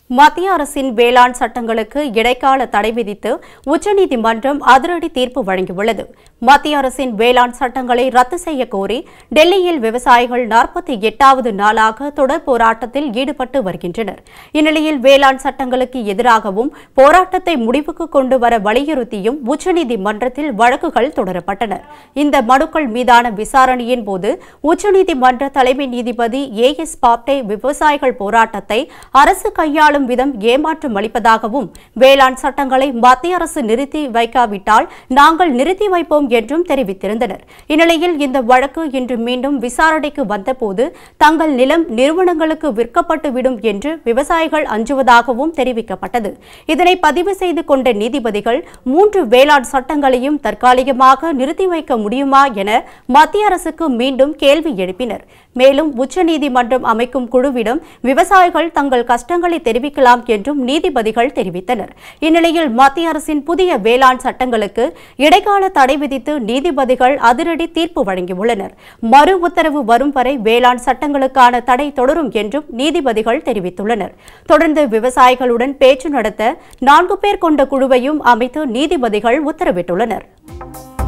மத்திய அரசின் வேளாண் சட்டங்களுக்கு இடைக்கால தடை விதித்து உச்சநீதிமன்றம் அதிரடி தீர்ப்பு வழங்கியுள்ளது மத்திய அரசின் வேளாண் சட்டங்களை ரத்து செய்ய கோரி டெல்லியில் விவசாயிகள் நாற்பத்தி எட்டாவது நாளாக தொடர் போராட்டத்தில் ஈடுபட்டு வருகின்றனர் இந்நிலையில் வேளாண் சட்டங்களுக்கு எதிராகவும் போராட்டத்தை முடிவுக்கு கொண்டு வர வலியுறுத்தியும் உச்சநீதிமன்றத்தில் வழக்குகள் தொடரப்பட்டன இந்த மனுக்கள் மீதான விசாரணையின் போது உச்சநீதிமன்ற தலைமை நீதிபதி ஏ எஸ் பாப்டே விவசாயிகள் போராட்டத்தை அரசு கையாளும் விதம் ஏமாற்றம் அளிப்பதாகவும் வேளாண் சட்டங்களை மத்திய அரசு நிறுத்தி வைக்காவிட்டால் நாங்கள் நிறுத்தி வைப்போம் என்றும் தெரிவித்திருந்தனர் இந்நிலையில் இந்த வழக்கு இன்று மீண்டும் விசாரணைக்கு வந்தபோது தங்கள் நிலம் நிறுவனங்களுக்கு விற்கப்பட்டுவிடும் என்று விவசாயிகள் அஞ்சுவதாகவும் தெரிவிக்கப்பட்டது இதனை பதிவு செய்து கொண்ட நீதிபதிகள் மூன்று வேளாண் சட்டங்களையும் தற்காலிகமாக நிறுத்தி வைக்க முடியுமா என மத்திய அரசுக்கு மீண்டும் கேள்வி எழுப்பினர் மேலும் உச்சநீதிமன்றம் அமைக்கும் குழுவிடம் விவசாயிகள் தங்கள் கஷ்டங்களை தெரிவிக்கலாம் என்றும் நீதிபதிகள் தெரிவித்தனர் இந்நிலையில் மத்திய அரசின் புதிய வேளாண் சட்டங்களுக்கு இடைக்கால தடை விதித்து நீதிபதிகள் அதிரடி தீர்ப்பு வழங்கியுள்ளனர் மறு உத்தரவு வரும் வரை வேளாண் சட்டங்களுக்கான தடை தொடரும் என்றும் நீதிபதிகள் தெரிவித்துள்ளனர் தொடர்ந்து விவசாயிகளுடன் பேச்சு நடத்த நான்கு பேர் கொண்ட குழுவையும் அமைத்து நீதிபதிகள் உத்தரவிட்டுள்ளனர்